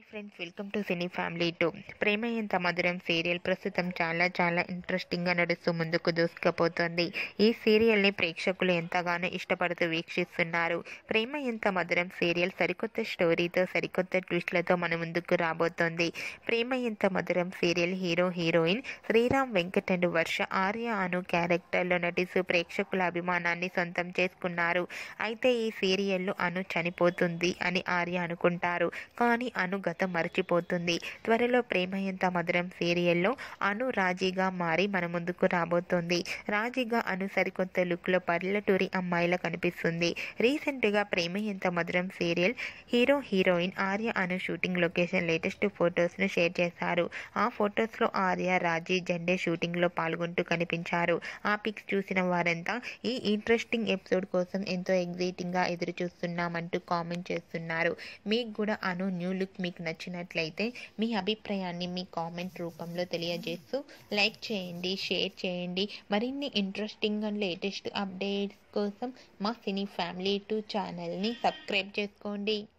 friends welcome to cine family two Prema Entha Madhuram serial ప్రస్తుతం చాలా చాలా ఇంట్రెస్టింగ్గా నడుస్తూ ముందుకు దూసుకుపోతుంది ఈ సీరియల్ని ప్రేక్షకులు ఎంతగానో ఇష్టపడుతూ వీక్షిస్తున్నారు ప్రేమ ఎంత మధురం సీరియల్ సరికొత్త స్టోరీతో సరికొత్త ట్విస్ట్లతో మన ముందుకు రాబోతోంది Prema Entha Madhuram serial hero heroine Sriram Venkat and Varsha Arya Anu క్యారెక్టర్లో నటిస్తూ ప్రేక్షకుల అభిమానాన్ని సొంతం చేసుకున్నారు అయితే ఈ సీరియల్లో అను చనిపోతుంది అని ఆర్య అనుకుంటారు కానీ అను గతం మర్చిపోతుంది త్వరలో ప్రేమ ఎంత మధురం సీరియల్లో అను రాజీగా మారి మన ముందుకు రాబోతోంది రాజీగా అను సరికొత్త లుక్లో పల్లెటూరి అమ్మాయిలా కనిపిస్తుంది రీసెంట్గా Prema Entha Madhuram serial hero heroine Arya Anu shooting location latest ఫొటోస్ను షేర్ చేశారు ఆ ఫొటోస్లో ఆర్య రాజీ జెండే షూటింగ్లో పాల్గొంటూ కనిపించారు ఆ పిక్స్ చూసిన వారంతా ఈ ఇంట్రెస్టింగ్ ఎపిసోడ్ కోసం ఎంతో ఎగ్జైటింగ్గా ఎదురు చూస్తున్నామంటూ కామెంట్ చేస్తున్నారు మీకు కూడా అను న్యూ లుక్ మీకు నచ్చినట్లయితే మీ అభిప్రాయాన్ని మీ కామెంట్ రూపంలో తెలియజేస్తూ లైక్ చేయండి షేర్ చేయండి మరిన్ని ఇంట్రెస్టింగ్ అండ్ లేటెస్ట్ అప్డేట్స్ కోసం మా సినీ ఫ్యామిలీ టూ ఛానల్ని సబ్స్క్రైబ్ చేసుకోండి